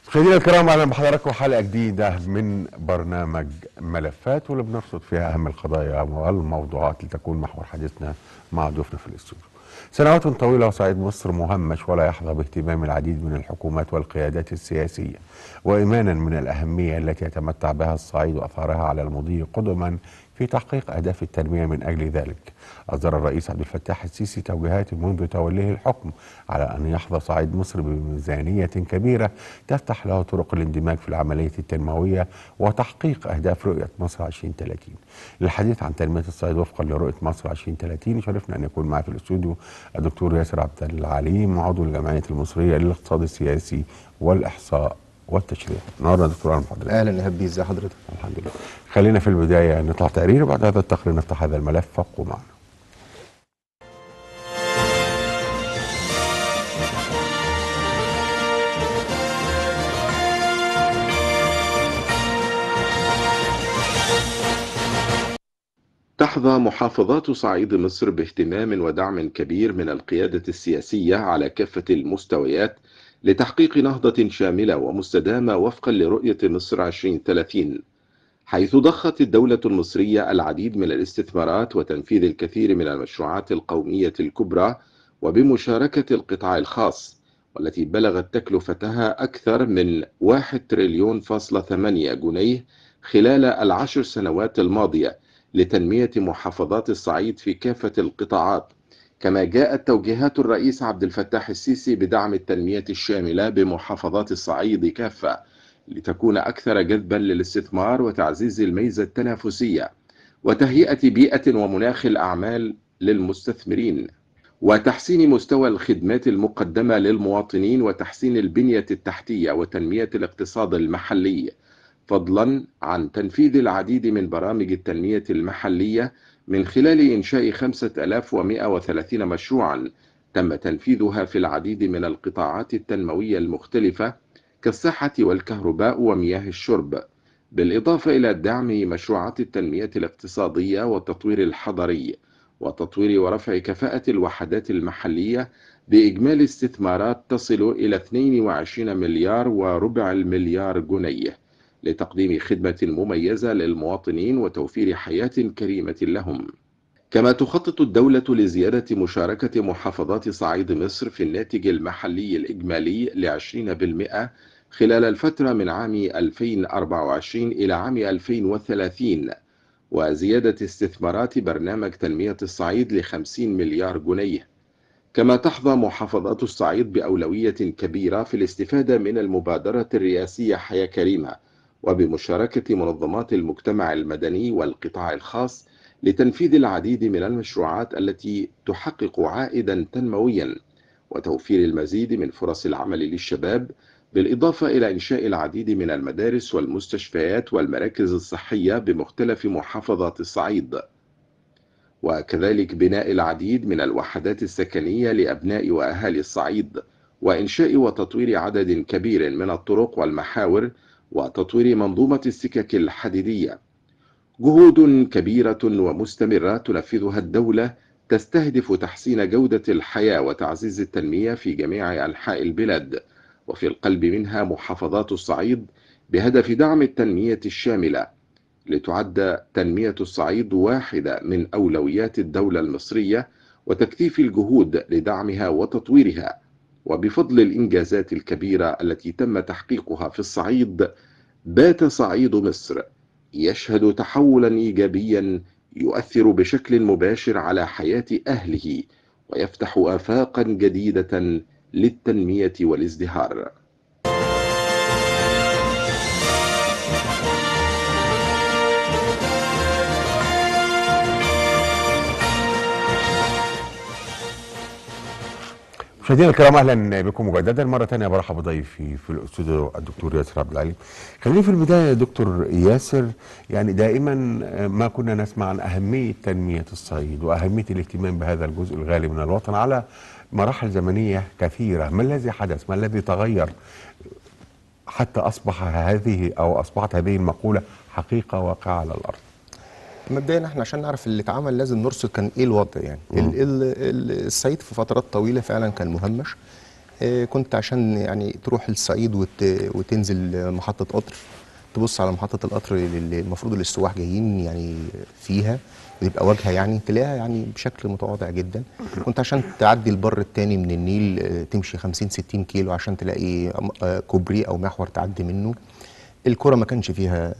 مشاهدينا الكرام اهلا بحضراتكم حلقه جديده من برنامج ملفات واللي بنرصد فيها اهم القضايا والموضوعات لتكون محور حديثنا مع ضيوفنا في الاستوديو. سنوات طويله وصعيد مصر مهمش ولا يحظى باهتمام العديد من الحكومات والقيادات السياسيه وايمانا من الاهميه التي يتمتع بها الصعيد واثارها على المضي قدما في تحقيق اهداف التنميه من اجل ذلك. اصدر الرئيس عبد الفتاح السيسي توجيهات منذ توليه الحكم على ان يحظى صعيد مصر بميزانيه كبيره تفتح له طرق الاندماج في العمليه التنمويه وتحقيق اهداف رؤيه مصر 2030. للحديث عن تنميه الصعيد وفقا لرؤيه مصر 2030 يشرفنا ان يكون معي في الاستوديو الدكتور ياسر عبد العليم عضو الجمعيه المصريه للاقتصاد السياسي والاحصاء والتشريع. نورنا دكتور اهلا بحضرتك. اهلا يا هبي ازي حضرتك الحمد لله. خلينا في البدايه نطلع تقرير وبعد هذا التقرير نفتح هذا الملف فابقوا معنا. تحظى محافظات صعيد مصر باهتمام ودعم كبير من القيادة السياسية على كافة المستويات لتحقيق نهضة شاملة ومستدامة وفقا لرؤية مصر 2030 حيث ضخت الدولة المصرية العديد من الاستثمارات وتنفيذ الكثير من المشروعات القومية الكبرى وبمشاركة القطاع الخاص والتي بلغت تكلفتها أكثر من 1 تريليون فاصلة 8 جنيه خلال العشر سنوات الماضية لتنمية محافظات الصعيد في كافة القطاعات كما جاءت توجيهات الرئيس عبد الفتاح السيسي بدعم التنمية الشاملة بمحافظات الصعيد كافة لتكون أكثر جذبا للاستثمار وتعزيز الميزة التنافسية وتهيئة بيئة ومناخ الأعمال للمستثمرين وتحسين مستوى الخدمات المقدمة للمواطنين وتحسين البنية التحتية وتنمية الاقتصاد المحلي فضلا عن تنفيذ العديد من برامج التنمية المحلية من خلال إنشاء 5130 مشروعا تم تنفيذها في العديد من القطاعات التنموية المختلفة كالصحة والكهرباء ومياه الشرب بالإضافة إلى دعم مشروعات التنمية الاقتصادية والتطوير الحضري وتطوير ورفع كفاءة الوحدات المحلية بإجمالي استثمارات تصل إلى 22 مليار وربع المليار جنيه لتقديم خدمة مميزة للمواطنين وتوفير حياة كريمة لهم. كما تخطط الدولة لزيادة مشاركة محافظات صعيد مصر في الناتج المحلي الإجمالي ل 20% خلال الفترة من عام 2024 إلى عام 2030 وزيادة استثمارات برنامج تنمية الصعيد ل 50 مليار جنيه. كما تحظى محافظات الصعيد بأولوية كبيرة في الاستفادة من المبادرة الرئاسية حياة كريمة وبمشاركة منظمات المجتمع المدني والقطاع الخاص لتنفيذ العديد من المشروعات التي تحقق عائدا تنمويا وتوفير المزيد من فرص العمل للشباب بالإضافة إلى إنشاء العديد من المدارس والمستشفيات والمراكز الصحية بمختلف محافظات الصعيد وكذلك بناء العديد من الوحدات السكنية لأبناء وأهالي الصعيد وإنشاء وتطوير عدد كبير من الطرق والمحاور وتطوير منظومة السكك الحديدية جهود كبيرة ومستمرة تنفذها الدولة تستهدف تحسين جودة الحياة وتعزيز التنمية في جميع أنحاء البلاد وفي القلب منها محافظات الصعيد بهدف دعم التنمية الشاملة لتعد تنمية الصعيد واحدة من أولويات الدولة المصرية وتكثيف الجهود لدعمها وتطويرها وبفضل الإنجازات الكبيرة التي تم تحقيقها في الصعيد بات صعيد مصر يشهد تحولا إيجابيا يؤثر بشكل مباشر على حياة أهله ويفتح آفاقا جديدة للتنمية والازدهار مشاهدينا الكرام اهلا بكم مجددا مره ثانيه برحب بضيفي في الاستوديو الدكتور ياسر عبد العليم. خليني في البدايه يا دكتور ياسر يعني دائما ما كنا نسمع عن اهميه تنميه الصعيد واهميه الاهتمام بهذا الجزء الغالي من الوطن على مراحل زمنيه كثيره، ما الذي حدث؟ ما الذي تغير حتى اصبح هذه او اصبحت هذه المقوله حقيقه واقعه على الارض؟ مبدئيا احنا عشان نعرف اللي اتعمل لازم نرصد كان ايه الوضع يعني ال ال ال الصعيد في فترات طويله فعلا كان مهمش آه، كنت عشان يعني تروح الصعيد وت... وتنزل محطة قطر تبص على محطة القطر اللي المفروض السواح جايين يعني فيها ويبقى واجهة يعني تلاقيها يعني بشكل متواضع جدا كنت عشان تعدي البر التاني من النيل آه، تمشي 50 60 كيلو عشان تلاقي آه، كوبري أو محور تعدي منه الكرة ما كانش فيها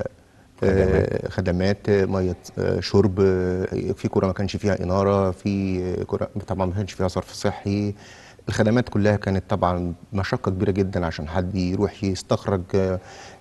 آه، خدمات آه، ميه آه، شرب آه، في كرة ما كانش فيها إنارة في آه، كرة طبعا ما كانش فيها صرف صحي الخدمات كلها كانت طبعا مشقة كبيرة جدا عشان حد يروح يستخرج آه،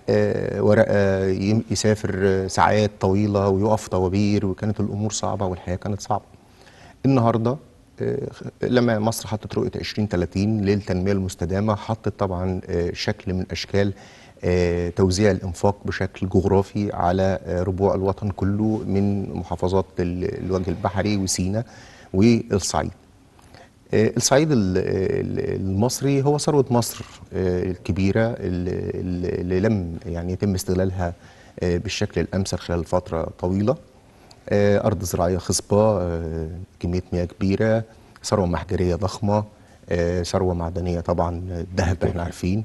آه، ورقة يم- يسافر آه، ساعات طويلة ويقف طوابير وكانت الأمور صعبة والحياة كانت صعبة النهارده آه، لما مصر حطت رؤيه 2030 للتنميه المستدامه حطت طبعا آه، شكل من اشكال آه، توزيع الانفاق بشكل جغرافي على آه، ربوع الوطن كله من محافظات ال- الوجه البحري وسيناء والصعيد. آه، الصعيد ال- ال- المصري هو ثروة مصر آه، الكبيرة اللي اللي لم يعني يتم استغلالها آه، بالشكل الأمثل خلال فترة طويلة آه، أرض زراعية خصبة آه، كمية مياه كبيرة ثروة محجرية ضخمة آه، ثروة معدنية طبعا الذهب احنا عارفين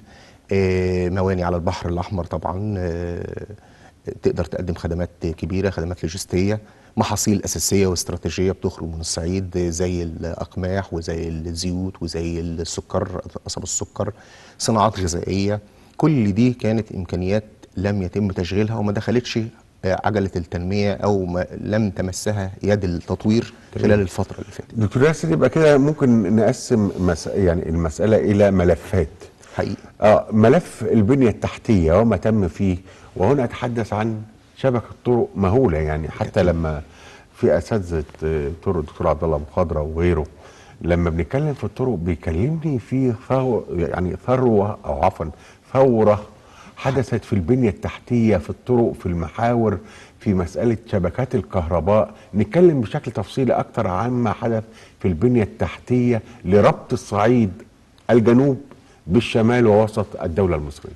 آه، مواني على البحر الأحمر طبعا آه، تقدر تقدم خدمات كبيرة خدمات لوجستية محاصيل أساسية واستراتيجية بتخرج من الصعيد زي الأقماح وزي الزيوت وزي السكر قصب السكر صناعات غذائية كل دي كانت إمكانيات لم يتم تشغيلها وما دخلتش آه، عجلة التنمية أو ما لم تمسها يد التطوير خلال الفترة اللي فاتت دكتور ياسر يبقى كده ممكن نقسم مس... يعني المساله الى ملفات حقيقي اه ملف البنيه التحتيه وما تم فيه وهنا اتحدث عن شبكه طرق مهوله يعني حتى لما في اساتذه آه، طرق الدكتور عبد الله ابو خضره وغيره لما بنتكلم في الطرق بيكلمني في ثو... يعني ثروه او عفوا ثوره حدثت في البنيه التحتيه في الطرق في المحاور في مساله شبكات الكهرباء نتكلم بشكل تفصيلي اكتر عن ما حدث في البنيه التحتيه لربط الصعيد الجنوب بالشمال ووسط الدوله المصريه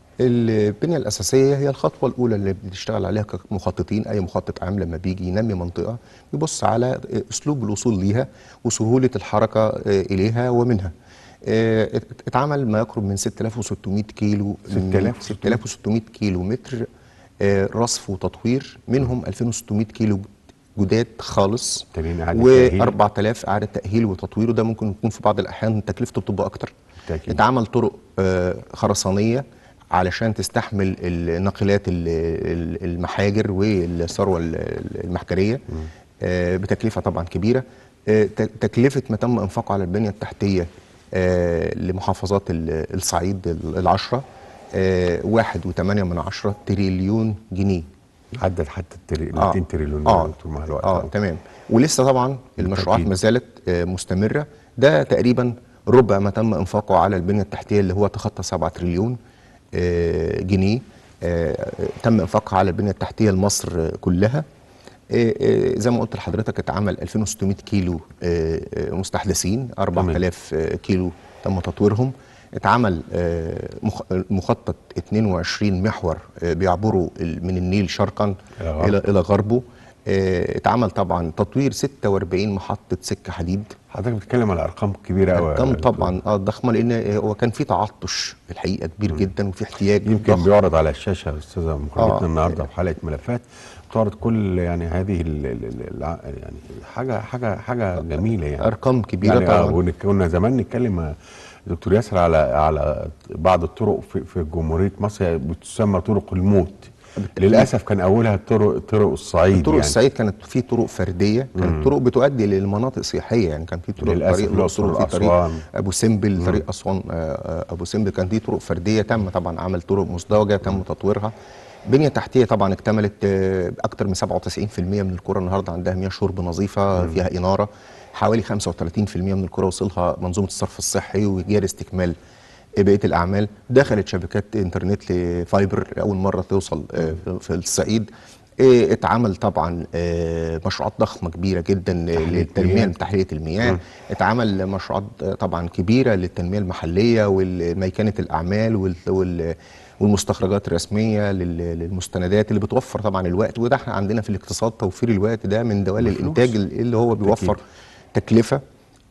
البنية الأساسية هي الخطوة الأولى اللي بنشتغل عليها كمخططين أي مخطط عام لما بيجي ينمي منطقة بيبص على أسلوب الوصول ليها وسهولة الحركة آه، إليها ومنها آه، ات- اتعمل ما يقرب من 6600 كيلو 6600 6600 كيلو متر آه، رصف وتطوير منهم 2600 كيلو جداد خالص تانيين إعادة تأهيل. و4000 إعادة تأهيل وتطوير وده ممكن يكون في بعض الأحيان تكلفته بتبقى أكتر بالتأكيد. اتعمل طرق آه، خرسانيه علشان تستحمل الناقلات ال- ال- المحاجر والثروه ال- ال- المحجريه آه، بتكلفه طبعا كبيره آه، ت- تكلفه ما تم انفاقه على البنيه التحتيه آه، لمحافظات ال- الصعيد ال- العشره آه، واحد وثمانية من عشرة تريليون جنيه عدت حتى التري... آه. 200 تريليون اه دكتور مع الوقت اه تمام ولسه طبعا المشروعات بالتأكيد. ما زالت آه، مستمره ده تقريبا ربع ما تم انفاقه على البنيه التحتيه اللي هو تخطى 7 تريليون آه، جنيه آه، تم انفاقها على البنيه التحتيه لمصر آه، كلها آه، آه، زي ما قلت لحضرتك اتعمل 2600 كيلو آه، آه، مستحدثين 4000 آه، كيلو تم تطويرهم اتعمل آه، مخ- مخطط 22 محور آه، بيعبروا ال- من النيل شرقا إلى غرب. الى الى غربه آه، اتعمل طبعا تطوير 46 محطه سكه حديد حضرتك بتتكلم على ارقام كبيره قوي ارقام طبعا اه ضخمه لان هو كان في تعطش الحقيقه كبير جدا وفي احتياج يمكن ضخم. بيعرض على الشاشه يا استاذه مقابلتنا آه. النهارده في حلقه ملفات بتعرض كل يعني هذه ال ال ال الع- يعني حاجه حاجه حاجه جميله يعني ارقام كبيره يعني آه، طبعا ونك- كنا زمان نتكلم مع دكتور ياسر على على بعض الطرق في, في جمهوريه مصر بتسمى طرق الموت بالتأكيد. للاسف كان اولها طرق طرق الصعيد طرق يعني الصعيد كانت في طرق فرديه كانت طرق بتؤدي للمناطق سياحيه يعني كان في طرق للأسف طريق الاقصر الأقصر وفي طريق وأسوان. ابو سمبل طريق اسوان آه، آه، ابو سمبل كان دي طرق فرديه تم طبعا عمل طرق مزدوجه تم تطويرها بنيه تحتيه طبعا اكتملت آه، اكتر من 97% من القرى النهارده عندها مياه شرب نظيفه فيها اناره حوالي 35% من القرى وصلها منظومه الصرف الصحي وجاري استكمال بقيه الاعمال دخلت شبكات انترنت لفايبر اول مره توصل آه، في الصعيد إيه، اتعمل طبعا آه، مشروعات ضخمه كبيره جدا للتنميه مياه. تحليه المياه اتعمل مشروعات آه، طبعا كبيره للتنميه المحليه وميكنه الاعمال وال- وال- والمستخرجات الرسميه لل- للمستندات اللي بتوفر طبعا الوقت وده احنا عندنا في الاقتصاد توفير الوقت ده من دوال بفلوس. الانتاج اللي هو بيوفر تكلفه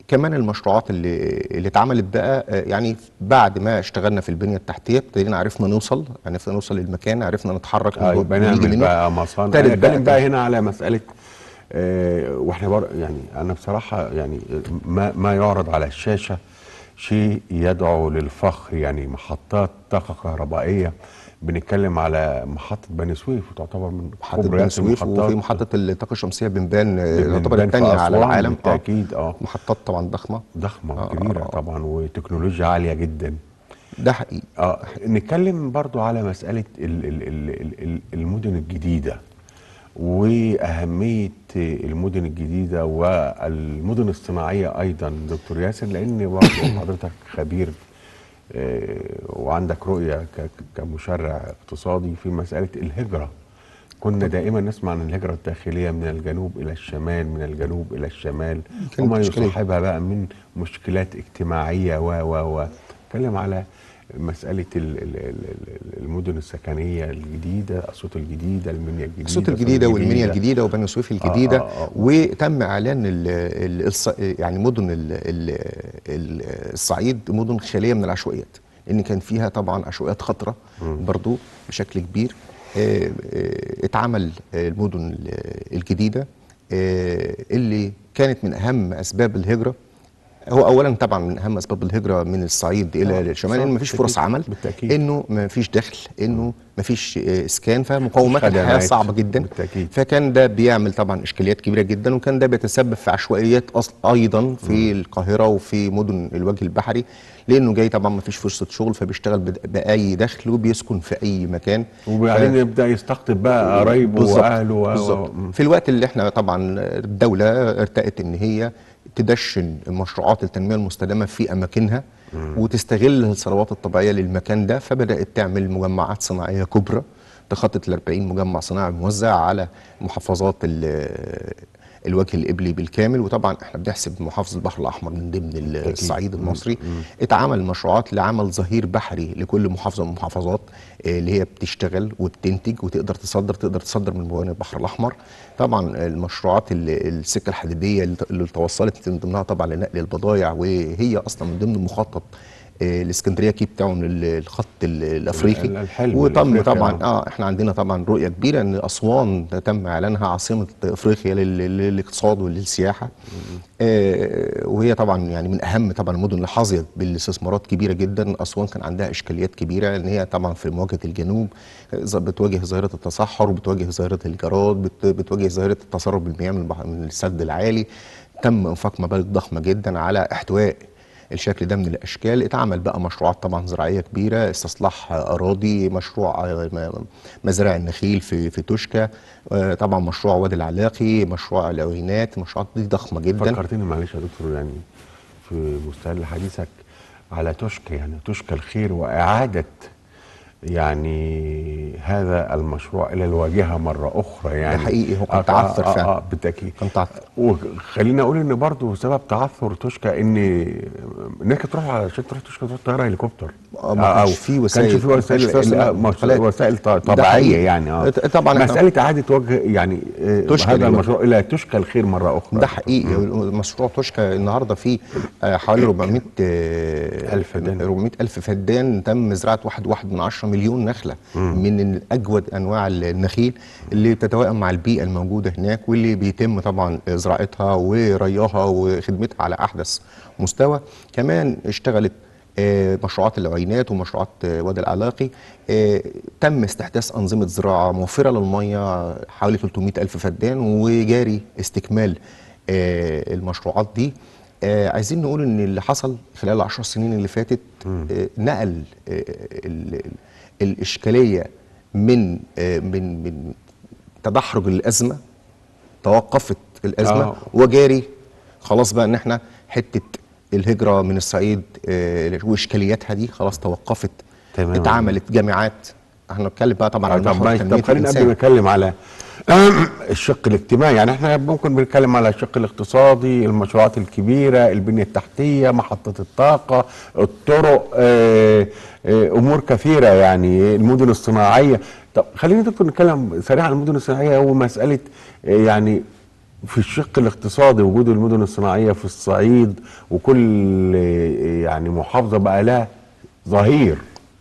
كمان المشروعات اللي اللي اتعملت بقى آه، يعني بعد ما اشتغلنا في البنيه التحتيه ابتدينا عرفنا نوصل عرفنا نوصل للمكان عرفنا نتحرك اه ونيجي يبقى نعمل منه. بقى مصانع ابتدت انا بتكلم بقى بقى هنا على مساله آه واحنا بر... يعني انا بصراحه يعني ما ما يعرض على الشاشه شيء يدعو للفخر يعني محطات طاقه كهربائيه بنتكلم على محطه بني سويف وتعتبر من محطه كبريات بني سويف المحطات وفي محطه الطاقه الشمسيه بنبان آه، بنبان تعتبر في الثانيه على أسوان العالم آه. بالتأكيد، آه. محطات طبعا ضخمه ضخمه آه، كبيره آه. طبعا وتكنولوجيا عاليه جدا ده حقيقي اه نتكلم برضو على مسألة ال- ال- ال- ال- ال- المدن الجديدة وأهمية المدن الجديدة والمدن الصناعية أيضا دكتور ياسر لأن برضو حضرتك خبير آه، وعندك رؤية ك- كمشرع اقتصادي في مسألة الهجرة كنا دائما نسمع عن الهجرة الداخلية من الجنوب إلى الشمال من الجنوب إلى الشمال كانت وما إشكالية. يصاحبها بقى من مشكلات اجتماعية و و و اتكلم على مسألة ال- ال- ال- ال- المدن السكنية الجديدة أسيوط الجديدة المنيا الجديدة الصوت الجديدة والمنيا الجديدة وبني سويف الجديدة آه، آه، آه. وتم إعلان ال ال الص- يعني مدن ال ال ال الصعيد مدن خالية من العشوائيات إن كان فيها طبعا عشوائيات خطرة برضو بشكل كبير آه، آه، اتعمل آه، المدن ال- الجديدة آه، اللي كانت من أهم أسباب الهجرة هو اولا طبعا من اهم اسباب الهجره من الصعيد الى آه، الشمال صح، ان مفيش فرص بالتأكيد، عمل بالتأكيد. انه مفيش دخل انه مفيش آه، اسكان فمقومات مفيش الحياه خدمات، صعبه جدا بالتأكيد. فكان ده بيعمل طبعا اشكاليات كبيره جدا وكان ده بيتسبب في عشوائيات أص... ايضا في القاهره وفي مدن الوجه البحري لانه جاي طبعا ما فيش فرصه شغل فبيشتغل بد- باي دخل وبيسكن في اي مكان وبعدين ف- يبدأ يستقطب بقى قرايبه بالظبط وأهله و- و- بالظبط مم. في الوقت اللي احنا طبعا الدوله ارتأت ان هي تدشن مشروعات التنميه المستدامه في اماكنها وتستغل الثروات الطبيعيه للمكان ده فبدات تعمل مجمعات صناعيه كبرى تخطط ل 40 مجمع صناعي موزع على محافظات ال- الوجه القبلي بالكامل وطبعا احنا بنحسب محافظه البحر الاحمر من ضمن الصعيد المصري اتعمل مشروعات لعمل ظهير بحري لكل محافظه من المحافظات آه، اللي هي بتشتغل وبتنتج وتقدر تصدر تقدر تصدر من موانئ البحر الاحمر طبعا المشروعات اللي السكه الحديديه اللي اللي توصلت من ضمنها طبعا لنقل البضائع وهي اصلا من ضمن مخطط آه، الاسكندريه كيب تاون ال- الخط ال- الافريقي ال- الحلم وتم الأفريقي، طبعا آه. اه احنا عندنا طبعا رؤيه كبيره ان اسوان تم اعلانها عاصمه افريقيا لل- لل- للاقتصاد وللسياحه آه وهي طبعا يعني من اهم طبعا المدن اللي حظيت بالاستثمارات كبيره جدا اسوان كان عندها اشكاليات كبيره ان هي طبعا في مواجهه الجنوب آه، بتواجه ظاهره التصحر وبتواجه ظاهره الجراد بت- بتواجه ظاهره التسرب المياه من البحر- من السد العالي تم انفاق مبالغ ضخمه جدا على احتواء الشكل ده من الاشكال اتعمل بقى مشروعات طبعا زراعيه كبيره استصلاح اراضي مشروع آه، م- مزارع النخيل في في توشكا آه، طبعا مشروع وادي العلاقي مشروع العوينات المشروعات دي ضخمه جدا فكرتني معلش يا دكتور يعني في مستهل حديثك على توشكا يعني توشكا الخير وإعادة يعني هذا المشروع إلى الواجهة مرة أخرى يعني حقيقي، هو كان آه، تعثر آه، فعلا. آه بالتأكيد كان تعثر. وخلينا أقول إن برضه سبب تعثر توشكا إن الناس كانت تروح عشان تروح توشكا تروح طيارة هليكوبتر آه، ما كانش أو في وسائل- كانش في ما كانش في وسائل وسائل لا، مش- انتقالات. وسائل ط- ده طبيعية حقيقي. يعني اه طبعاً إحنا- مسألة إعادة وجه يعني آه، توشكا هذا اللي- المشروع إلى توشكا الخير مرة أخرى ده حقيقي مشروع توشكا النهارده فيه آه، حوالي 400 آه، ألف فدان. 400 الف فدان تم زراعه واحد واحد من عشرة مليون نخله من اجود انواع النخيل اللي بتتوائم مع البيئه الموجوده هناك واللي بيتم طبعا زراعتها ورياها وخدمتها على احدث مستوى كمان اشتغلت آه، مشروعات العينات ومشروعات آه، وادي العلاقي آه، تم استحداث أنظمة زراعة موفرة للمية حوالي 300 ألف فدان وجاري استكمال آه، المشروعات دي آه، عايزين نقول ان اللي حصل خلال العشر سنين اللي فاتت آه، نقل آه، ال- ال- الإشكالية من آه، من من تدحرج الأزمة توقفت الأزمة آه. وجاري خلاص بقى ان احنا حته الهجره من الصعيد آه، واشكالياتها دي خلاص توقفت تمام. اتعملت جامعات احنا بنتكلم بقى طبعا عن طب محور ماشي تنمية طب خلينا قبل الإنسان. ما نتكلم على الشق الاجتماعي يعني احنا ممكن بنتكلم على الشق الاقتصادي المشروعات الكبيره البنيه التحتيه محطه الطاقه الطرق آه، آه، امور كثيره يعني المدن الصناعيه طب خلينا دكتور نتكلم سريعا عن المدن الصناعيه ومساله آه، يعني في الشق الاقتصادي وجود المدن الصناعيه في الصعيد وكل آه، يعني محافظه بقى لها ظهير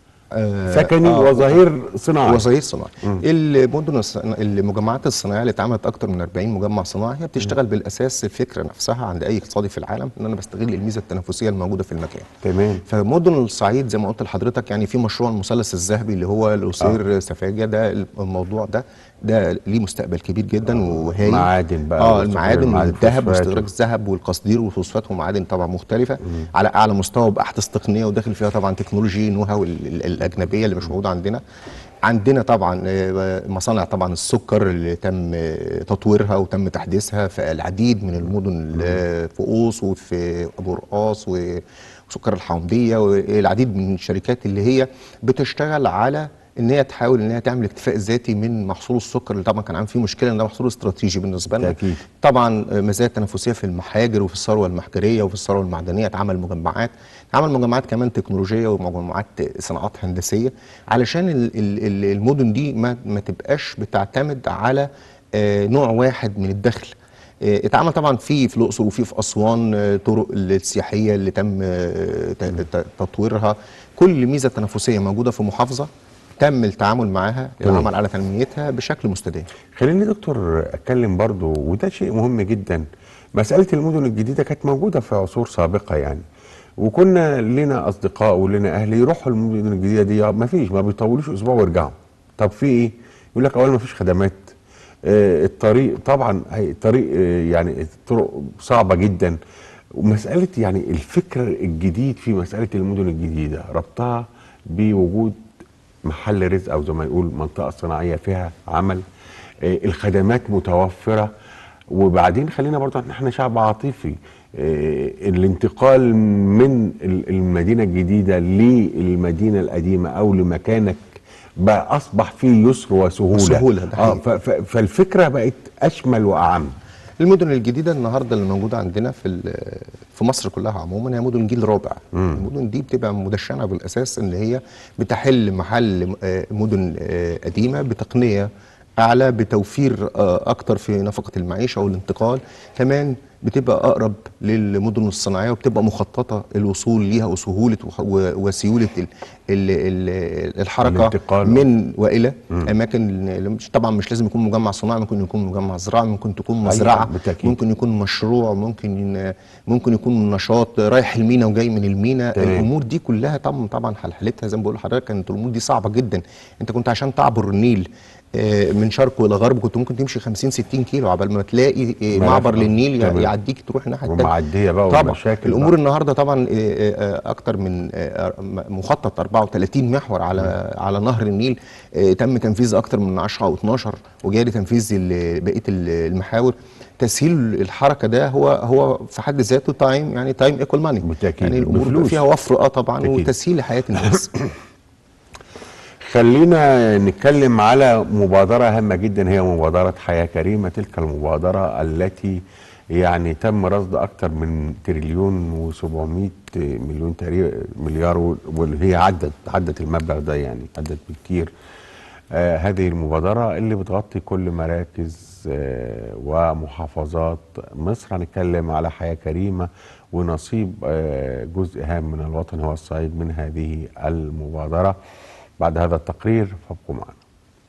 آه، سكني آه، وظهير صناعي وظهير صناعي المدن الصنا- المجمعات الصناعيه اللي اتعملت اكتر من 40 مجمع صناعي هي بتشتغل بالاساس الفكره نفسها عند اي اقتصادي في العالم ان انا بستغل الميزه التنافسيه الموجوده في المكان تمام فمدن الصعيد زي ما قلت لحضرتك يعني في مشروع المثلث الذهبي اللي هو القصير سفاجه ده الموضوع ده ده ليه مستقبل كبير جدا وهايل معادن بقى اه واستخراج المعادن معادن والذهب فوسفات واستخراج الذهب والقصدير والفوسفات ومعادن طبعا مختلفه على اعلى مستوى باحدث تقنيه وداخل فيها طبعا تكنولوجي نو هاو ال- ال- الاجنبيه اللي مش موجوده عندنا عندنا طبعا آه، مصانع طبعا السكر اللي تم آه، تطويرها وتم تحديثها في العديد من المدن اللي في قوس وفي ابو رقاص و- وسكر الحومديه والعديد من الشركات اللي هي بتشتغل على ان هي تحاول ان هي تعمل اكتفاء ذاتي من محصول السكر اللي طبعا كان عامل فيه مشكله ان ده محصول استراتيجي بالنسبه لنا أكيد. طبعا مزايا تنافسيه في المحاجر وفي الثروه المحجريه وفي الثروه المعدنيه اتعمل مجمعات اتعمل مجمعات كمان تكنولوجيه ومجمعات صناعات هندسيه علشان ال- ال- ال- المدن دي ما ما تبقاش بتعتمد على آه، نوع واحد من الدخل آه، اتعمل طبعا في في الاقصر وفي في اسوان آه، طرق السياحيه اللي تم آه، ت- ت- تطويرها كل ميزه تنافسيه موجوده في محافظه تم التعامل معاها تمام. والعمل على تنميتها بشكل مستدام خليني دكتور اتكلم برضو وده شيء مهم جدا مسألة المدن الجديدة كانت موجودة في عصور سابقة يعني وكنا لنا أصدقاء ولنا أهل يروحوا المدن الجديدة دي ما فيش ما بيطولوش أسبوع ويرجعوا طب في إيه؟ يقول لك أولا ما فيش خدمات آه الطريق طبعا هي الطريق آه يعني الطرق صعبة جدا ومسألة يعني الفكر الجديد في مسألة المدن الجديدة ربطها بوجود محل رزق او زي ما يقول منطقه صناعيه فيها عمل آه، الخدمات متوفره وبعدين خلينا برضه إن احنا شعب عاطفي آه، الانتقال من ال- المدينه الجديده للمدينه القديمه او لمكانك بقى اصبح فيه يسر وسهوله وسهولة، ده اه حقيقي. ف- ف- فالفكره بقت اشمل واعم المدن الجديده النهارده اللي موجوده عندنا في ال- في مصر كلها عموما هي مدن جيل رابع المدن دي بتبقى مدشنه بالاساس ان هي بتحل محل آه، مدن آه، قديمه بتقنيه اعلى بتوفير آه، اكتر في نفقه المعيشه والانتقال كمان بتبقى اقرب للمدن الصناعيه وبتبقى مخططه الوصول ليها وسهوله وح- و- وسيوله ال- ال- ال- الحركه الانتقال. من والى اماكن اللي مش- طبعا مش لازم يكون مجمع صناعي ممكن يكون مجمع زراعي ممكن تكون مزرعه بالتأكيد. ممكن يكون مشروع ممكن ممكن يكون نشاط رايح المينا وجاي من المينا تمام. الامور دي كلها طبعا طبعا حلحلتها زي ما بقول لحضرتك كانت الامور دي صعبه جدا انت كنت عشان تعبر النيل آه، من شرق الى غرب كنت ممكن تمشي 50 60 كيلو عبال ما تلاقي آه، ما معبر يفهم. للنيل تمام. يعديك تروح الناحيه التانية ومعديه بقى طبعا والمشاكل الامور بقى. النهارده طبعا آه، آه، اكتر من آه، مخطط 34 محور على على نهر النيل آه، تم تنفيذ اكتر من 10 او 12 وجاري تنفيذ ال- بقيه ال- المحاور تسهيل الحركه ده هو هو في حد ذاته تايم يعني تايم ايكوال ماني بالتأكيد. يعني الامور بفلوس. فيها وفر اه طبعا أكيد. وتسهيل لحياه الناس خلينا نتكلم على مبادرة هامة جدا هي مبادرة حياة كريمة تلك المبادرة التي يعني تم رصد أكثر من تريليون و700 مليون تقريبا مليار وهي عدت عدت المبلغ ده يعني عدت بكتير آه هذه المبادرة اللي بتغطي كل مراكز آه ومحافظات مصر هنتكلم على حياة كريمة ونصيب آه جزء هام من الوطن هو الصعيد من هذه المبادرة بعد هذا التقرير فابقوا معنا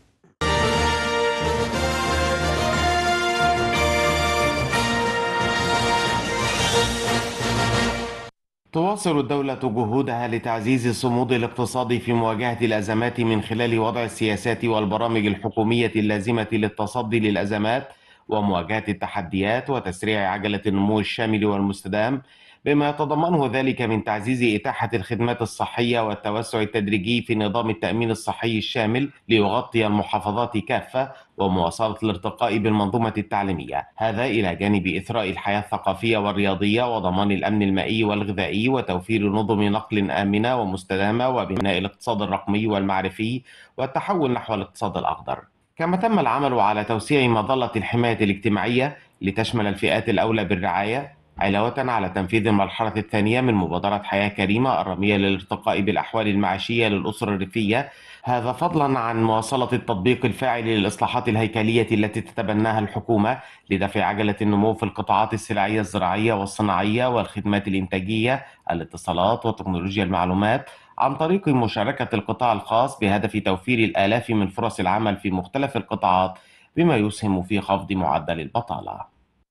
تواصل الدولة جهودها لتعزيز الصمود الاقتصادي في مواجهة الأزمات من خلال وضع السياسات والبرامج الحكومية اللازمة للتصدي للأزمات ومواجهة التحديات وتسريع عجلة النمو الشامل والمستدام بما يتضمنه ذلك من تعزيز إتاحة الخدمات الصحية والتوسع التدريجي في نظام التأمين الصحي الشامل ليغطي المحافظات كافة ومواصلة الارتقاء بالمنظومة التعليمية هذا إلى جانب إثراء الحياة الثقافية والرياضية وضمان الأمن المائي والغذائي وتوفير نظم نقل آمنة ومستدامة وبناء الاقتصاد الرقمي والمعرفي والتحول نحو الاقتصاد الأخضر كما تم العمل على توسيع مظلة الحماية الاجتماعية لتشمل الفئات الأولى بالرعاية علاوة على تنفيذ المرحلة الثانية من مبادرة حياة كريمة الرامية للارتقاء بالأحوال المعيشية للأسر الريفية هذا فضلا عن مواصلة التطبيق الفاعل للإصلاحات الهيكلية التي تتبناها الحكومة لدفع عجلة النمو في القطاعات السلعية الزراعية والصناعية والخدمات الإنتاجية الاتصالات وتكنولوجيا المعلومات عن طريق مشاركة القطاع الخاص بهدف توفير الآلاف من فرص العمل في مختلف القطاعات بما يسهم في خفض معدل البطالة.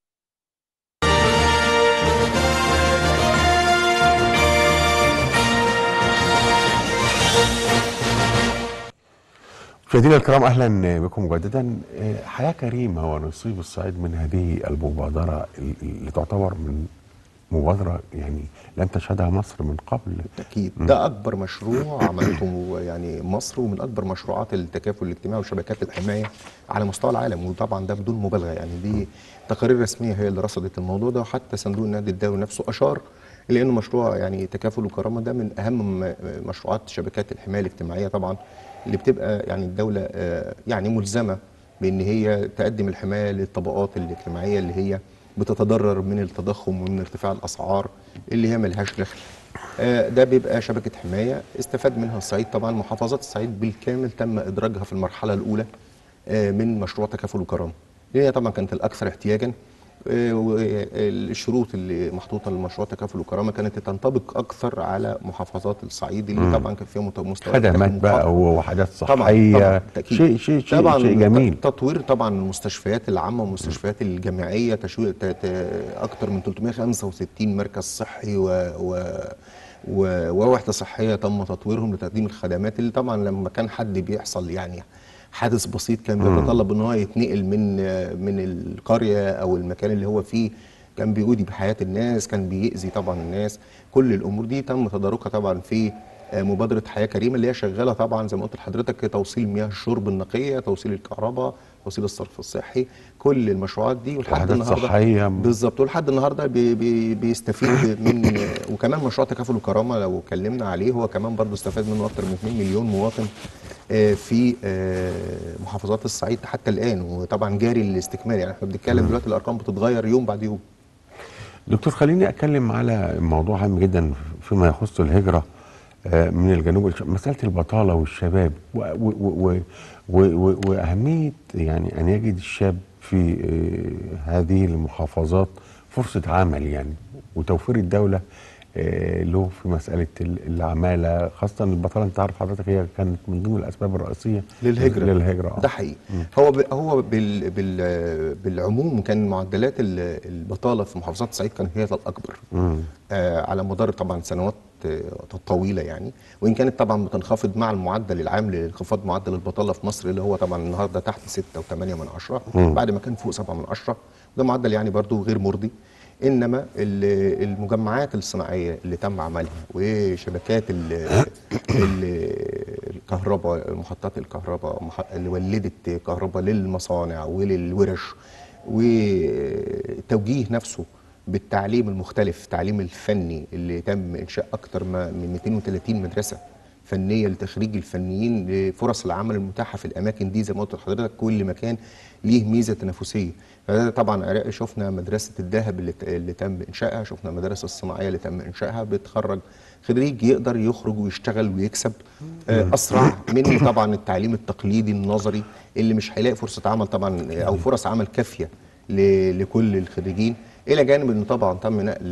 مشاهدينا الكرام اهلا بكم مجددا آه، حياه كريمه ونصيب الصعيد من هذه المبادره اللي تعتبر من مبادره يعني لم تشهدها مصر من قبل اكيد ده اكبر مشروع عملته يعني مصر ومن اكبر مشروعات التكافل الاجتماعي وشبكات الحمايه على مستوى العالم وطبعا ده بدون مبالغه يعني دي تقارير رسميه هي اللي رصدت الموضوع ده وحتى صندوق النقد الدولي نفسه اشار الى انه مشروع يعني تكافل وكرامه ده من اهم م- مشروعات شبكات الحمايه الاجتماعيه طبعا اللي بتبقى يعني الدوله آه، يعني ملزمه بان هي تقدم الحمايه للطبقات الاجتماعيه اللي هي بتتضرر من التضخم ومن ارتفاع الاسعار اللي هي ملهاش دخل آه، ده بيبقى شبكه حمايه استفاد منها الصعيد طبعا محافظات الصعيد بالكامل تم ادراجها في المرحله الاولى آه، من مشروع تكافل وكرامه لان هي طبعا كانت الاكثر احتياجا آه، والشروط اللي محطوطه لمشروع تكافل وكرامه كانت تنطبق اكثر على محافظات الصعيد اللي طبعا كان فيها مت- مستوى خدمات التكافل بقى منخفض. ووحدات طبعا صحيه طبعا بالتأكيد. شيء شيء شيء, طبعا شيء جميل تطوير طبعا المستشفيات العامه والمستشفيات الجامعيه تشويق ت- ت- اكثر من 365 مركز صحي و, و و- ووحده صحيه تم تطويرهم لتقديم الخدمات اللي طبعا لما كان حد بيحصل يعني حادث بسيط كان بيتطلب ان هو يتنقل من من القريه او المكان اللي هو فيه كان بيؤدي بحياه الناس كان بيأذي طبعا الناس كل الامور دي تم تداركها طبعا في آه، مبادره حياه كريمه اللي هي شغاله طبعا زي ما قلت لحضرتك توصيل مياه الشرب النقيه توصيل الكهرباء توصيل الصرف الصحي كل المشروعات دي ولحد وحدات النهارده صحية. بالظبط ولحد النهارده بي بي بيستفيد من وكمان مشروع تكافل وكرامه لو اتكلمنا عليه هو كمان برضه استفاد منه اكتر من 2 مليون مواطن آه، في آه، محافظات الصعيد حتى الان وطبعا جاري الاستكمال يعني احنا بنتكلم دلوقتي الارقام بتتغير يوم بعد يوم دكتور خليني اتكلم على موضوع هام جدا فيما يخص الهجره آه، من الجنوب الش- مساله البطاله والشباب و و و و و واهميه يعني ان يجد الشاب في آه، هذه المحافظات فرصه عمل يعني وتوفير الدوله آه، له في مساله ال- العماله خاصه البطاله انت عارف حضرتك هي كانت من ضمن الاسباب الرئيسيه للهجرة. للهجره آه. ده حقيقي هو ب... هو بال... بال... بالعموم كان معدلات ال- البطاله في محافظات الصعيد كانت هي الاكبر آه على مدار طبعا سنوات آه، طويله يعني وان كانت طبعا بتنخفض مع المعدل العام لانخفاض معدل البطاله في مصر اللي هو طبعا النهارده تحت 6 و8 من عشرة بعد ما كان فوق 7 من عشرة ده معدل يعني برضو غير مرضي انما ال- المجمعات الصناعيه اللي تم عملها وشبكات ال- ال- الكهرباء محطات الكهرباء مح- اللي ولدت كهرباء للمصانع وللورش والتوجيه نفسه بالتعليم المختلف التعليم الفني اللي تم انشاء اكثر ما من 230 مدرسه فنيه لتخريج الفنيين لفرص العمل المتاحه في الاماكن دي زي ما قلت لحضرتك كل مكان ليه ميزه تنافسيه فده طبعا عراق- شفنا مدرسه الذهب اللي, ت- اللي تم انشائها شفنا المدارس الصناعيه اللي تم انشائها بتخرج خريج يقدر يخرج ويشتغل ويكسب آه، اسرع من طبعا التعليم التقليدي النظري اللي مش هيلاقي فرصه عمل طبعا آه، او فرص عمل كافيه ل- لكل الخريجين الى جانب ان طبعا تم نقل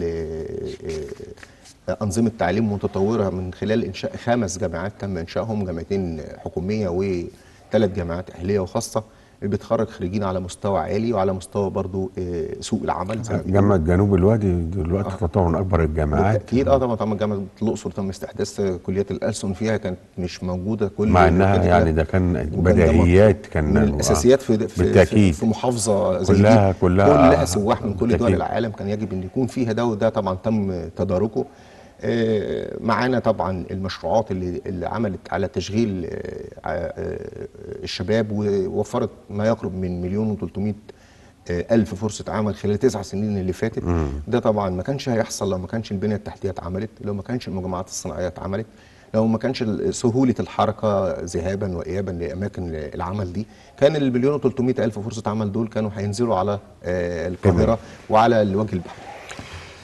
آه، أنظمة تعليم متطورة من خلال إنشاء خمس جامعات تم إنشائهم جامعتين حكومية وثلاث جامعات أهلية وخاصة اللي بتخرج خريجين على مستوى عالي وعلى مستوى برضو آه، سوق العمل زي ما بيقولوا. جامعه جنوب الوادي دلوقتي تعتبر من اكبر الجامعات بالتأكيد اه طبعا طبعا جامعة الأقصر تم استحداث كليات الألسن فيها كانت مش موجودة كل مع انها كده. يعني ده كان وكان ده بديهيات كان من الاساسيات في في, بالتاكيد في, في محافظه زي كلها- دي كلها- كلها سواح من كل دول بالتأكيد. العالم كان يجب ان يكون فيها ده وده طبعا تم تداركه آه، معانا طبعا المشروعات اللي اللي عملت على تشغيل آه، آه، الشباب ووفرت ما يقرب من مليون و300 ألف فرصة عمل خلال التسع سنين اللي فاتت ده طبعا ما كانش هيحصل لو ما كانش البنية التحتية اتعملت لو ما كانش المجمعات الصناعية اتعملت لو ما كانش ال- سهولة الحركة ذهابا وإيابا لأماكن العمل دي كان البليون و300 ألف فرصة عمل دول كانوا هينزلوا على آه، القاهرة وعلى الوجه البحري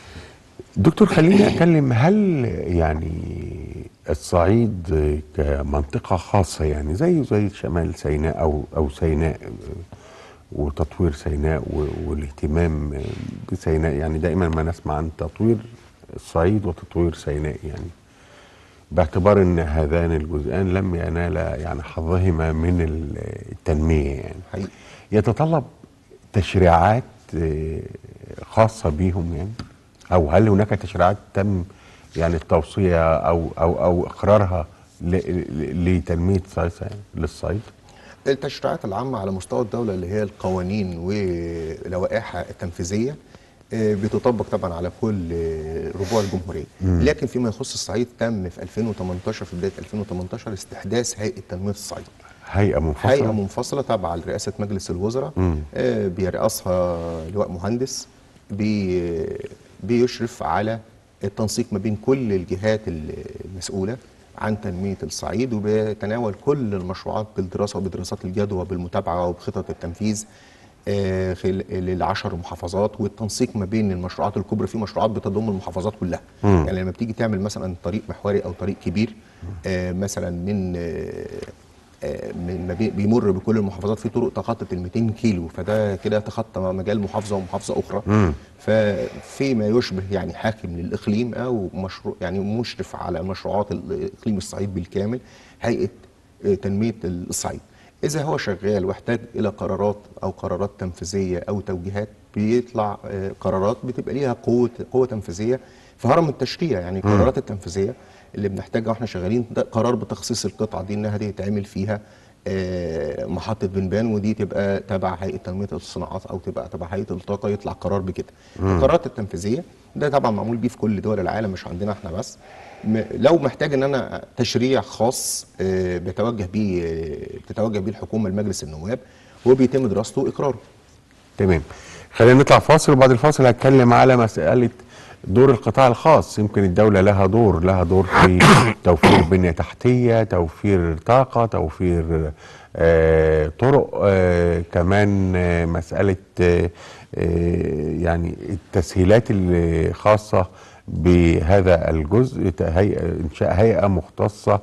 دكتور خليني اتكلم هل يعني الصعيد كمنطقة خاصة يعني زي زي شمال سيناء او او سيناء وتطوير سيناء و- والاهتمام بسيناء يعني دائما ما نسمع عن تطوير الصعيد وتطوير سيناء يعني باعتبار ان هذان الجزئان لم ينالا يعني حظهما من التنمية يعني حقيقي يتطلب تشريعات آه، خاصة بيهم يعني أو هل هناك تشريعات تم يعني التوصية أو أو أو إقرارها ل- ل- لتنمية الصعيد للصعيد؟ التشريعات العامة على مستوى الدولة اللي هي القوانين ولوائحها التنفيذية آه، بتطبق طبعا على كل آه، ربوع الجمهورية لكن فيما يخص الصعيد تم في 2018 في بداية 2018 استحداث هيئة تنمية الصعيد هيئة منفصلة هيئة منفصلة تابعة لرئاسة مجلس الوزراء آه، بيرأسها لواء مهندس بي بيشرف على التنسيق ما بين كل الجهات المسؤولة عن تنمية الصعيد وبيتناول كل المشروعات بالدراسة وبدراسات الجدوى وبالمتابعة وبخطط التنفيذ آه، خل- للعشر محافظات والتنسيق ما بين المشروعات الكبرى في مشروعات بتضم المحافظات كلها يعني لما بتيجي تعمل مثلا طريق محوري او طريق كبير آه، مثلا من آه، آه، من ما بي- بيمر بكل المحافظات في طرق تخطت ال 200 كيلو فده كده تخطى مجال محافظه ومحافظه اخرى ففيما يشبه يعني حاكم للاقليم او مشروع يعني مشرف على مشروعات الاقليم الصعيد بالكامل هيئه آه، تنميه الصعيد اذا هو شغال واحتاج الى قرارات او قرارات تنفيذيه او توجيهات بيطلع آه، قرارات بتبقى ليها قوه قوه تنفيذيه في هرم التشريع يعني القرارات التنفيذيه اللي بنحتاجها واحنا شغالين ده قرار بتخصيص القطعه دي انها دي يتعمل فيها آه، محطه بنبان ودي تبقى تبع هيئه تنميه الصناعات او تبقى تبع هيئه الطاقه يطلع قرار بكده القرارات التنفيذيه ده طبعا معمول بيه في كل دول العالم مش عندنا احنا بس م- لو محتاج ان انا تشريع خاص آه، بتوجه بيه آه، بتتوجه بيه الحكومه لمجلس النواب هو بيتم دراسته واقراره تمام خلينا نطلع فاصل وبعد الفاصل هتكلم على مسألة دور القطاع الخاص يمكن الدولة لها دور لها دور في توفير بنية تحتية توفير طاقة توفير آه طرق آه كمان آه مسألة آه آه يعني التسهيلات الخاصة بهذا الجزء هيئة إنشاء هيئة مختصة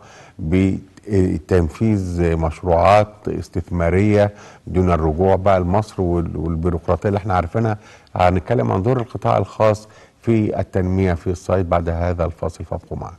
بتنفيذ مشروعات استثمارية دون الرجوع بقى لمصر وال- والبيروقراطية اللي احنا عارفينها هنتكلم عن دور القطاع الخاص في التنمية في الصعيد بعد هذا الفاصل فابقوا معنا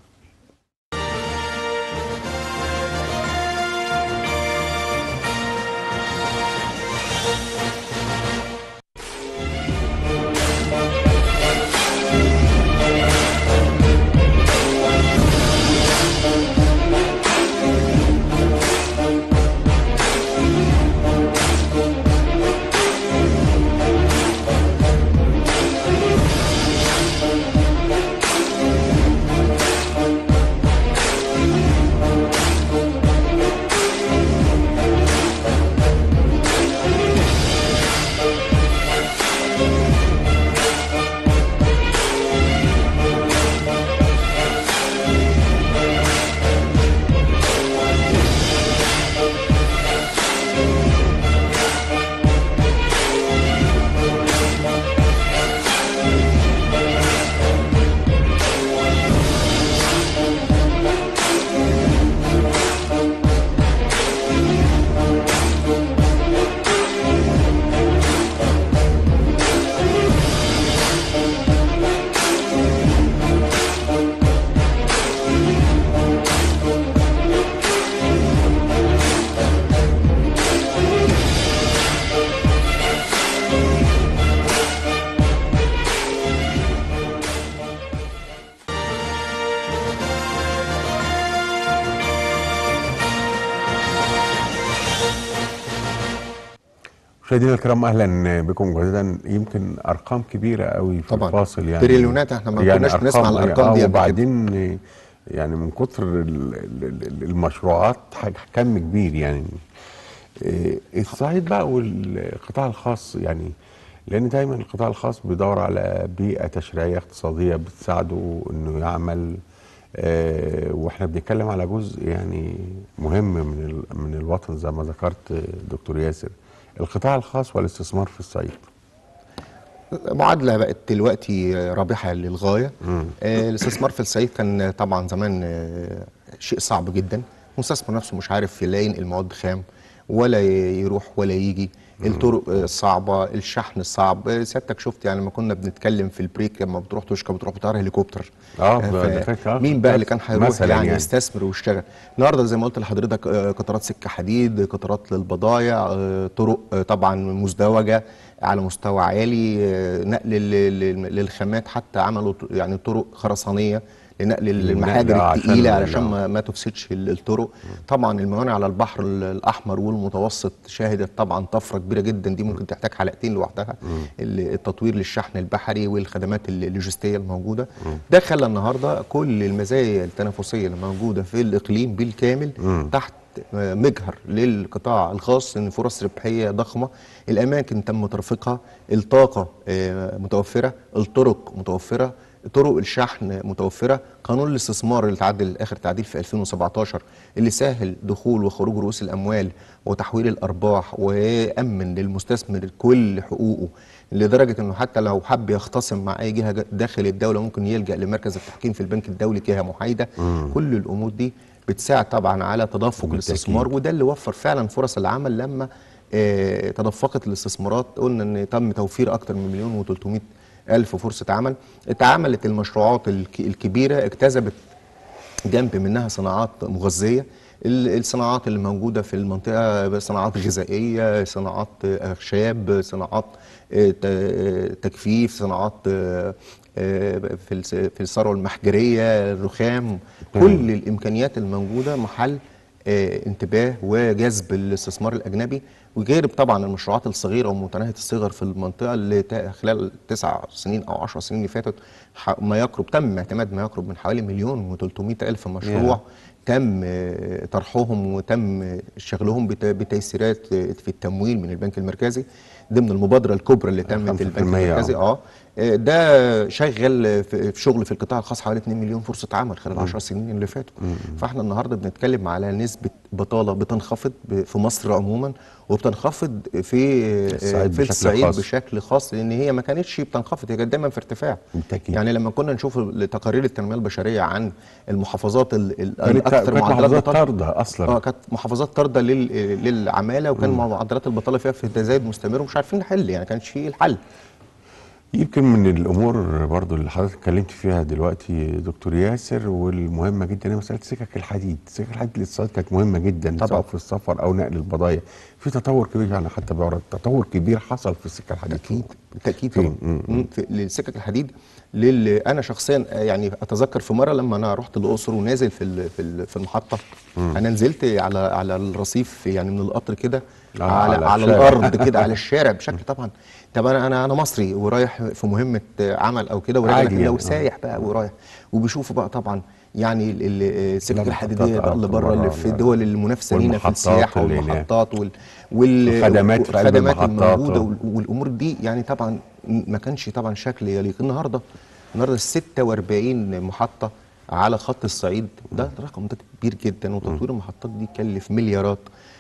مشاهدينا الكرام اهلا بكم جديدا يمكن ارقام كبيره قوي في طبعاً. الفاصل يعني تريليونات احنا ما كناش أرقام- بنسمع الأرقام دي آه، قبل كده. وبعدين يعني من كتر ال- ال- ال- المشروعات حاج- كم كبير يعني إيه، الصعيد بقى والقطاع الخاص يعني لان دايما القطاع الخاص بيدور على بيئه تشريعيه اقتصاديه بتساعده انه يعمل آه، واحنا بنتكلم على جزء يعني مهم من ال- من الوطن زي ما ذكرت آه، دكتور ياسر القطاع الخاص والاستثمار في الصعيد معادله بقت دلوقتي رابحه للغايه آه، الاستثمار في الصعيد كان طبعا زمان آه، شيء صعب جدا المستثمر نفسه مش عارف يلاقي المواد خام ولا يروح ولا يجي الطرق آه، صعبه الشحن الصعب آه، سيادتك شفت يعني لما كنا بنتكلم في البريك لما بتروح تشكى بتروح بطياره هليكوبتر آه، ف- ده فكرة. مين بقى اللي كان هيروح مثلاً يعني, يعني. يستثمر ويشتغل النهارده زي ما قلت لحضرتك آه، قطارات سكه حديد قطارات للبضائع آه، طرق آه، طبعا مزدوجه على مستوى عالي آه، نقل لل- لل- للخامات حتى عملوا ط- يعني طرق خرسانيه لنقل المحاجر آه، عشان الثقيله ال- علشان ما, ما تفسدش ال- الطرق طبعا الموانئ على البحر ال- الاحمر والمتوسط شهدت طبعا طفره كبيره جدا دي ممكن تحتاج حلقتين لوحدها ال- التطوير للشحن البحري والخدمات ال- اللوجستيه الموجوده ده خلى النهارده كل المزايا التنافسيه اللي موجوده في الاقليم بالكامل تحت مجهر للقطاع الخاص ان فرص ربحيه ضخمه الاماكن تم ترفيقها الطاقه آه، متوفره الطرق متوفره طرق الشحن متوفره قانون الاستثمار اللي تعدل اخر تعديل في 2017 اللي سهل دخول وخروج رؤوس الاموال وتحويل الارباح وامن للمستثمر كل حقوقه لدرجه انه حتى لو حب يختصم مع اي جهه داخل الدوله ممكن يلجا لمركز التحكيم في البنك الدولي جهه محايده كل الامور دي بتساعد طبعا على تدفق بالتأكيد. الاستثمار وده اللي وفر فعلا فرص العمل لما آه، تدفقت الاستثمارات قلنا ان تم توفير اكتر من مليون و300 الف فرصه عمل اتعملت المشروعات الك- الكبيره اجتذبت جنب منها صناعات مغذيه ال- الصناعات اللي موجوده في المنطقه صناعات غذائيه صناعات اخشاب صناعات آه، ت- آه، تجفيف صناعات آه، آه، في الس- في الثروه المحجريه الرخام كل الامكانيات الموجوده محل آه، انتباه وجذب الاستثمار الاجنبي وغير طبعا المشروعات الصغيره ومتناهيه الصغر في المنطقه اللي تا- خلال تسع سنين او عشر سنين اللي فاتت ح- ما يقرب تم اعتماد ما يقرب من حوالي مليون و300 الف مشروع تم آه، طرحهم وتم آه، شغلهم بت- بتيسيرات آه، في التمويل من البنك المركزي ضمن المبادره الكبرى اللي تمت في البنك 5% المركزي اه آه، ده شغل في في شغل في القطاع الخاص حوالي 2 مليون فرصه عمل خلال 10 سنين اللي فاتوا فاحنا النهارده بنتكلم على نسبه بطاله بتنخفض ب- في مصر عموما وبتنخفض في آه، الصعيد في بشكل الصعيد خاص. بشكل خاص لان هي ما كانتش بتنخفض هي كانت دايما في ارتفاع بالتأكيد. يعني لما كنا نشوف تقارير التنميه البشريه عن المحافظات ال- ال- كانت الاكثر كانت معدلات محافظات بطاله طاردة أصلا اه كانت محافظات طارده لل- للعماله وكان معدلات البطاله فيها في تزايد مستمر ومش عارفين نحل يعني كانش فيه الحل يمكن من الامور برضو اللي حضرتك اتكلمت فيها دلوقتي دكتور ياسر والمهمه جدا هي مساله سكك الحديد، سكك الحديد للاتصالات كانت مهمه جدا طبعا. سواء في السفر او نقل البضائع، في تطور كبير يعني حتى بيعرض تطور كبير حصل في السكه الحديد اكيد بالتاكيد فين؟ طبعا مم. مم. في للسكك الحديد لل انا شخصيا آه، يعني اتذكر في مره لما انا رحت الاقصر ونازل في ال- في ال- في المحطه انا نزلت على على الرصيف يعني من القطر كده آه، على على على الشارع. الارض كده على الشارع بشكل طبعا طب انا انا انا مصري ورايح في مهمه آه، عمل او كده وراجع عادي لكن يعني، لو آه. سايح بقى ورايح وبيشوفوا بقى طبعا يعني ال- ال- السكك لا، الحديديه محطات بقى اللي أكتر بره اللي بره، في لا. الدول المنافسه لينا في والمحطات السياحه اللي هناك. والمحطات وال وال الخدمات في قلب والخدمات المحطات. الموجوده وال- والامور دي يعني طبعا ما كانش طبعا شكل يليق النهارده النهارده 46 محطه على خط الصعيد ده رقم ده كبير جدا وتطوير المحطات دي يكلف مليارات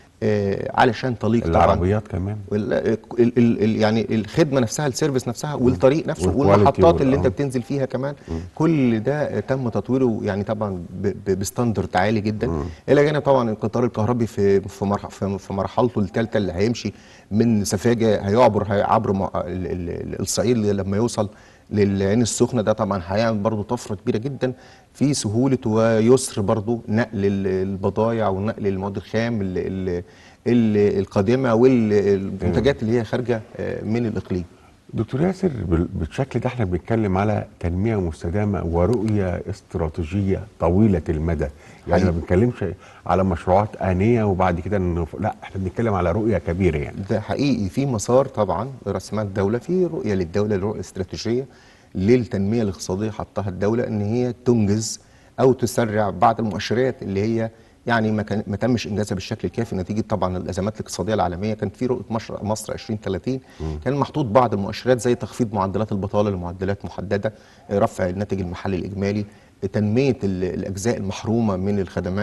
آه علشان تليق طبعا العربيات كمان وال- ال ال ال يعني الخدمه نفسها السيرفيس نفسها والطريق نفسه والكواليتي والمحطات اللي وال- انت آه. بتنزل فيها كمان كل ده تم تطويره يعني طبعا ب- ب- بستاندرد عالي جدا الى جانب طبعا القطار الكهربي في في مرح- في في مرحلته الثالثه اللي هيمشي من سفاجه هيعبر هيعبر م- ال- ال- الصعيد لما يوصل للعين السخنه ده طبعا هيعمل برضه طفره كبيره جدا في سهوله ويسر برضه نقل ال- البضائع ونقل المواد الخام ال- ال- ال- القادمه والمنتجات اللي هي خارجه آه، من الاقليم دكتور ياسر بال- بالشكل ده احنا بنتكلم على تنميه مستدامه ورؤيه استراتيجيه طويله المدى يعني ما حقيقي. بنتكلمش على مشروعات انيه وبعد كده نف... لا احنا بنتكلم على رؤيه كبيره يعني ده حقيقي في مسار طبعا رسمات الدوله في رؤيه للدوله الرؤيه الاستراتيجيه للتنميه الاقتصاديه حطها الدوله ان هي تنجز او تسرع بعض المؤشرات اللي هي يعني ما كان ما تمش انجازها بالشكل الكافي نتيجه طبعا الازمات الاقتصاديه العالميه كانت في رؤيه مصر مصر 2030 كان محطوط بعض المؤشرات زي تخفيض معدلات البطاله لمعدلات محدده رفع الناتج المحلي الاجمالي تنميه ال- الاجزاء المحرومه من الخدمات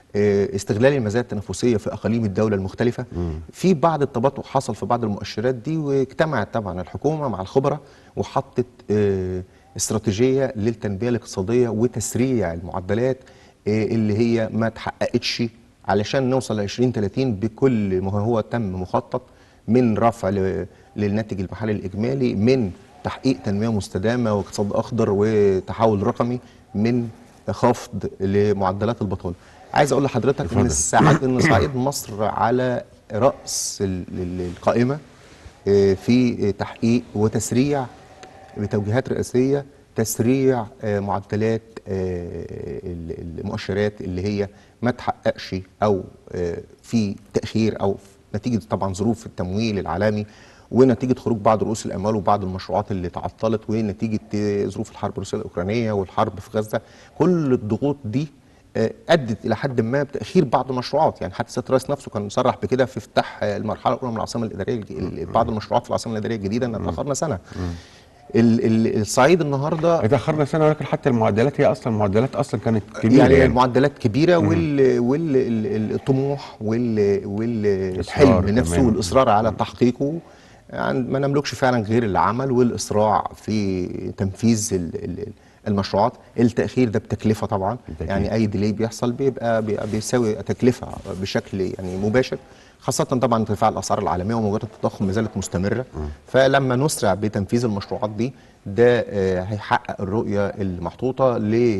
آه، استغلال المزايا التنافسيه في اقاليم الدوله المختلفه في بعض التباطؤ حصل في بعض المؤشرات دي واجتمعت طبعا الحكومه مع الخبراء وحطت آه، استراتيجيه للتنميه الاقتصاديه وتسريع المعدلات آه، اللي هي ما اتحققتش علشان نوصل ل 2030 بكل ما هو تم مخطط من رفع ل- للناتج المحلي الاجمالي من تحقيق تنميه مستدامه واقتصاد اخضر وتحول رقمي من خفض لمعدلات البطاله. عايز اقول لحضرتك ان اتفضل. السعاد ان صعيد مصر على راس ال- ال- القائمه آه، في تحقيق وتسريع بتوجيهات رئاسيه تسريع آه، معدلات آه، ال- المؤشرات اللي هي ما تحققش او آه، في تاخير او نتيجه طبعا ظروف التمويل العالمي ونتيجه خروج بعض رؤوس الاموال وبعض المشروعات اللي تعطلت ونتيجه آه، ظروف الحرب الروسيه الاوكرانيه والحرب في غزه كل الضغوط دي آه، ادت الى حد ما بتاخير بعض المشروعات يعني حتى سياده الرئيس نفسه كان صرح بكده في افتتاح آه، المرحله الاولى من العاصمه الاداريه الج- بعض المشروعات في العاصمه الاداريه الجديده ان اتاخرنا سنه ال- ال- الصعيد النهارده اتاخرنا سنه ولكن حتى المعدلات هي اصلا المعدلات اصلا كانت كبيره يعني, يعني, المعدلات كبيره وال والطموح وال والحلم إصرار نفسه كمان. والاصرار على تحقيقه يعني ما نملكش فعلا غير العمل والاسراع في تنفيذ ال- ال- المشروعات التاخير ده بتكلفه طبعا بالتأكيد. يعني اي ديلي بيحصل بيبقى بيبقى بيساوي تكلفه بشكل يعني مباشر خاصة طبعا ارتفاع الأسعار العالمية وموجات التضخم ما زالت مستمرة فلما نسرع بتنفيذ المشروعات دي ده آه، هيحقق الرؤية المحطوطة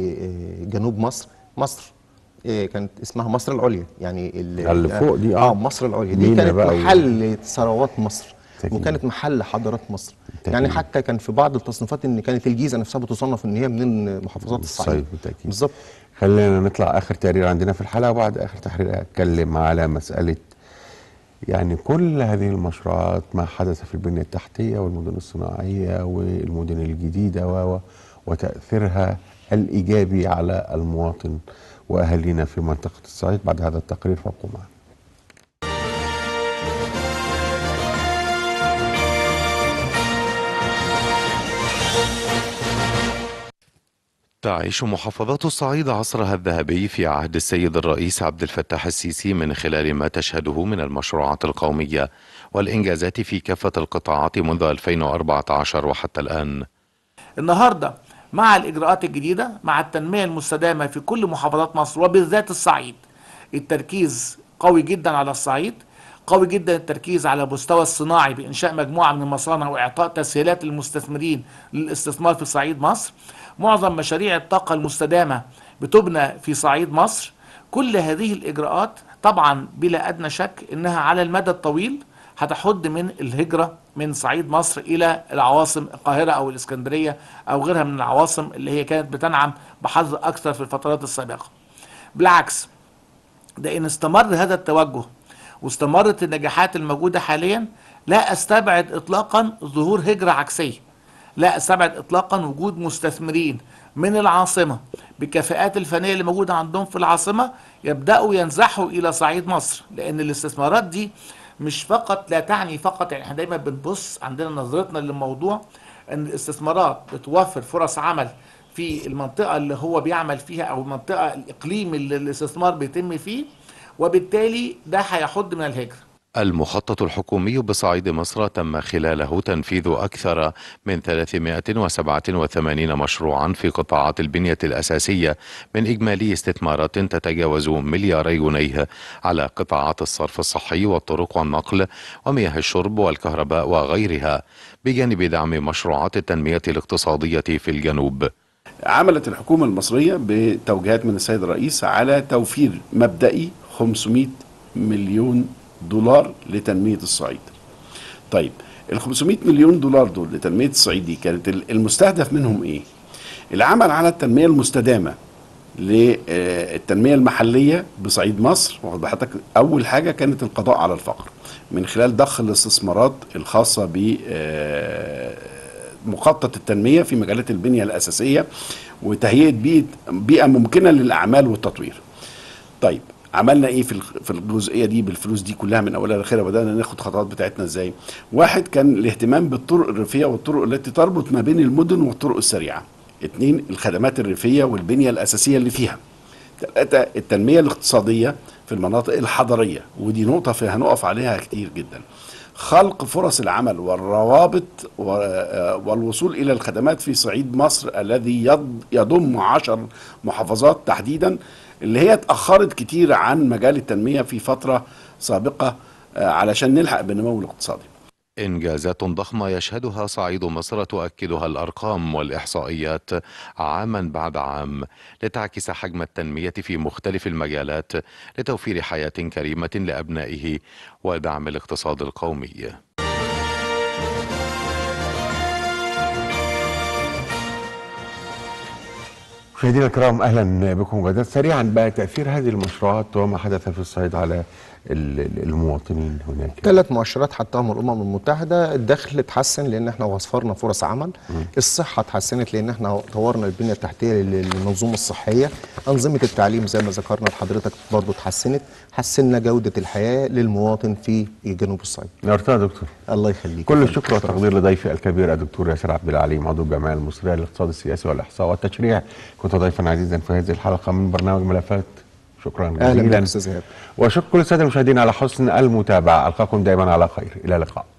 لجنوب مصر مصر آه، كانت اسمها مصر العليا يعني ال- اللي فوق دي، آه. اه مصر العليا دي مينا كانت بقى و- محل ثروات مصر بالتأكيد. وكانت محل حضارات مصر بالتأكيد. يعني حتى كان في بعض التصنيفات ان كانت الجيزه نفسها بتصنف ان هي من محافظات الصعيد الصعيد بالتأكيد. بالظبط خلينا نطلع اخر تقرير عندنا في الحلقه وبعد اخر تحرير اتكلم على مساله يعني كل هذه المشروعات ما حدث في البنيه التحتيه والمدن الصناعيه والمدن الجديده و و- وتاثيرها الايجابي على المواطن واهالينا في منطقه الصعيد بعد هذا التقرير فابقوا معنا. تعيش محافظات الصعيد عصرها الذهبي في عهد السيد الرئيس عبد الفتاح السيسي من خلال ما تشهده من المشروعات القومية والإنجازات في كافة القطاعات منذ 2014 وحتى الآن النهارده مع الاجراءات الجديده مع التنميه المستدامه في كل محافظات مصر وبالذات الصعيد التركيز قوي جدا على الصعيد قوي جدا التركيز على المستوى الصناعي بانشاء مجموعه من المصانع واعطاء تسهيلات للمستثمرين للاستثمار في صعيد مصر معظم مشاريع الطاقه المستدامه بتبنى في صعيد مصر كل هذه الاجراءات طبعا بلا ادنى شك انها على المدى الطويل هتحد من الهجرة من صعيد مصر إلى العواصم القاهرة أو الإسكندرية أو غيرها من العواصم اللي هي كانت بتنعم بحظ أكثر في الفترات السابقة بالعكس ده إن استمر هذا التوجه واستمرت النجاحات الموجودة حاليا لا أستبعد إطلاقا ظهور هجرة عكسية لا استبعد اطلاقا وجود مستثمرين من العاصمه بالكفاءات الفنيه اللي موجوده عندهم في العاصمه يبداوا ينزحوا الى صعيد مصر لان الاستثمارات دي مش فقط لا تعني فقط يعني احنا دايما بنبص عندنا نظرتنا للموضوع ان الاستثمارات بتوفر فرص عمل في المنطقه اللي هو بيعمل فيها او المنطقه الاقليم اللي الاستثمار بيتم فيه وبالتالي ده هيحد من الهجره المخطط الحكومي بصعيد مصر تم خلاله تنفيذ أكثر من 387 مشروعا في قطاعات البنية الأساسية من إجمالي استثمارات تتجاوز ملياري جنيه على قطاعات الصرف الصحي والطرق والنقل ومياه الشرب والكهرباء وغيرها بجانب دعم مشروعات التنمية الاقتصادية في الجنوب عملت الحكومة المصرية بتوجيهات من السيد الرئيس على توفير مبدئي 500 مليون دولار لتنمية الصعيد طيب ال 500 مليون دولار دول لتنمية الصعيد دي كانت المستهدف منهم ايه العمل على التنمية المستدامة للتنمية المحلية بصعيد مصر واخد بحضرتك أول حاجة كانت القضاء على الفقر من خلال ضخ الاستثمارات الخاصة ب مخطط التنمية في مجالات البنية الأساسية وتهيئة بيئة, بيئة ممكنة للأعمال والتطوير طيب عملنا ايه في في الجزئيه دي بالفلوس دي كلها من اولها لاخرها بدانا ناخد خطوات بتاعتنا ازاي واحد كان الاهتمام بالطرق الريفيه والطرق التي تربط ما بين المدن والطرق السريعه اتنين الخدمات الريفيه والبنيه الاساسيه اللي فيها ثلاثة التنمية الاقتصادية في المناطق الحضرية ودي نقطة في هنقف عليها كتير جدا خلق فرص العمل والروابط و- آه، والوصول إلى الخدمات في صعيد مصر الذي يض- يضم عشر محافظات تحديدا اللي هي اتأخرت كتير عن مجال التنمية في فترة سابقة آه، علشان نلحق بالنمو الاقتصادي إنجازات ضخمة يشهدها صعيد مصر تؤكدها الأرقام والإحصائيات عاما بعد عام لتعكس حجم التنمية في مختلف المجالات لتوفير حياة كريمة لأبنائه ودعم الاقتصاد القومي مشاهدينا الكرام اهلا بكم مجددا سريعا بقى تاثير هذه المشروعات وما حدث في الصعيد على ال- ال- المواطنين هناك ثلاث مؤشرات حطاهم الامم المتحده الدخل اتحسن لان احنا وفرنا فرص عمل الصحه اتحسنت لان احنا طورنا البنيه التحتيه لل- للمنظومه الصحيه انظمه التعليم زي ما ذكرنا لحضرتك برضو اتحسنت حسنا جوده الحياه للمواطن في جنوب الصعيد نورتنا يا دكتور الله يخليك كل الشكر والتقدير لضيفي الكبير الدكتور ياسر عبد العليم عضو الجمعيه المصريه للاقتصاد السياسي والاحصاء والتشريع كنت ضيفا عزيزا في هذه الحلقه من برنامج ملفات شكرا اهلا بك جزيلا استاذ ايهاب وشكر كل الساده المشاهدين على حسن المتابعه القاكم دائما على خير الى اللقاء